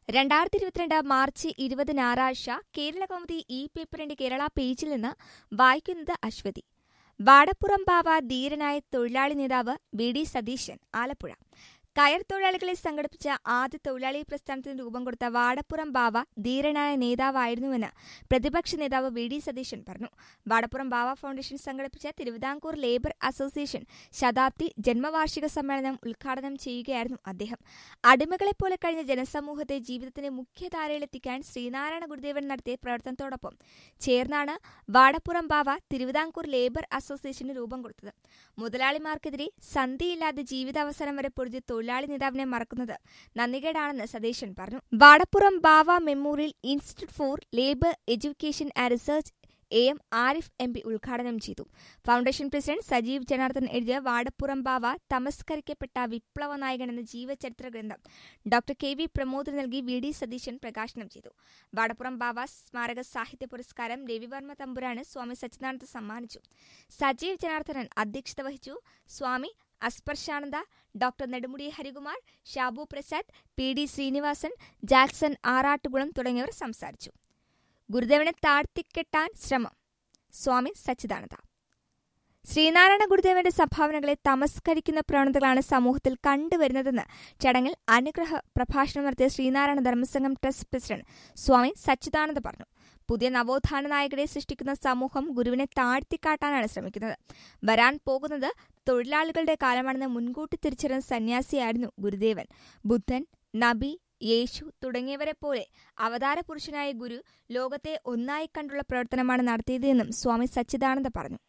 രണ്ടായിരത്തി ഇരുപത്തിരണ്ട് മാർച്ച് ഇരുപത് ഞായറാഴ്ച കേരള കൗമുദി ഇ പേപ്പറിന്റെ കേരള പേജിൽ നിന്ന് വായിക്കുന്നത് അശ്വതി വാടപ്പുറം ബാവ ധീരനായ തൊഴിലാളി നേതാവ് വി ഡി സതീശൻ ആലപ്പുഴ കയർ തൊഴിലാളികളെ സംഘടിപ്പിച്ച ആദ്യ തൊഴിലാളി പ്രസ്ഥാനത്തിന് രൂപം കൊടുത്ത വാടപ്പുറം ബാവ ധീരനായ നേതാവായിരുന്നുവെന്ന് പ്രതിപക്ഷ നേതാവ് വി ഡി സതീശൻ പറഞ്ഞു വാടപ്പുറം ബാവ ഫൗണ്ടേഷൻ സംഘടിപ്പിച്ച തിരുവിതാംകൂർ ലേബർ അസോസിയേഷൻ ശതാബ്ദി ജന്മവാർഷിക സമ്മേളനം ഉദ്ഘാടനം ചെയ്യുകയായിരുന്നു അദ്ദേഹം അടിമകളെപ്പോലെ കഴിഞ്ഞ ജനസമൂഹത്തെ ജീവിതത്തിന്റെ മുഖ്യധാരയിലെത്തിക്കാൻ ശ്രീനാരായണ ഗുരുദേവൻ നടത്തിയ പ്രവർത്തനത്തോടൊപ്പം ചേർന്നാണ് വാടപ്പുറം ബാവ തിരുവിതാംകൂർ ലേബർ അസോസിയേഷന് രൂപം കൊടുത്തത് മുതലാളിമാർക്കെതിരെ സന്ധിയില്ലാതെ ജീവിതാവസാനം വരെ പൊരുതി തൊഴിലാളി നേതാവിനെ മറക്കുന്നത് നന്ദികേടാണെന്ന് സതീശൻ പറഞ്ഞു Vadappuram Bava memorial institute for labour education and research A M Arif M P ഉദ്ഘാടനം ചെയ്തു ഫൗണ്ടേഷൻ പ്രസിഡന്റ് സജീവ് ജനാർദ്ദൻ എഴുതിയ വാടപ്പുറം ബാവ തമസ്കരിക്കപ്പെട്ട വിപ്ലവ നായകൻ എന്ന ജീവചരിത്ര ഗ്രന്ഥം ഡോക്ടർ കെ വി പ്രമോദ് നൽകി വി ഡി സതീശൻ പ്രകാശനം ചെയ്തു വാടപ്പുറം ബാവ സ്മാരക സാഹിത്യ പുരസ്കാരം രവിവർമ്മ തമ്പുരാന് സ്വാമി സച്ചിദാനന്ദ സമ്മാനിച്ചു സജീവ് ജനാർദ്ദനൻ അധ്യക്ഷത വഹിച്ചു Swami Asparshananda doctor Nedumudi Harikumar Shabu Prasad P D Sreenivasan Jackson Arattukulam തുടങ്ങിയവർ സംസാരിച്ചു ഗുരുദേവനെ താഴ്ത്തിക്കെട്ടാൻ ശ്രമം സ്വാമി സച്ചിദാനന്ദ ശ്രീനാരായണ ഗുരുദേവന്റെ സംഭാവനകളെ തമസ്കരിക്കുന്ന പ്രവണതകളാണ് സമൂഹത്തിൽ കണ്ടുവരുന്നതെന്ന് ചടങ്ങിൽ അനുഗ്രഹ പ്രഭാഷണം നടത്തിയ ശ്രീനാരായണ ധർമ്മസംഘം ട്രസ്റ്റ് പ്രസിഡന്റ് സ്വാമി സച്ചിദാനന്ദ പറഞ്ഞു പുതിയ നവോത്ഥാന നായകരെ സൃഷ്ടിക്കുന്ന സമൂഹം ഗുരുവിനെ താഴ്ത്തിക്കാട്ടാനാണ് ശ്രമിക്കുന്നത് വരാൻ പോകുന്നത് തൊഴിലാളികളുടെ കാലമാണെന്ന് മുൻകൂട്ടി തിരിച്ചറിഞ്ഞ സന്യാസിയായിരുന്നു ഗുരുദേവൻ ബുദ്ധൻ നബി യേശു തുടങ്ങിയവരെ പോലെ അവതാര പുരുഷനായ ഗുരു ലോകത്തെ ഒന്നായി കണ്ടുള്ള പ്രവർത്തനമാണ് നടത്തിയതെന്നും സ്വാമി സച്ചിദാനന്ദ പറഞ്ഞു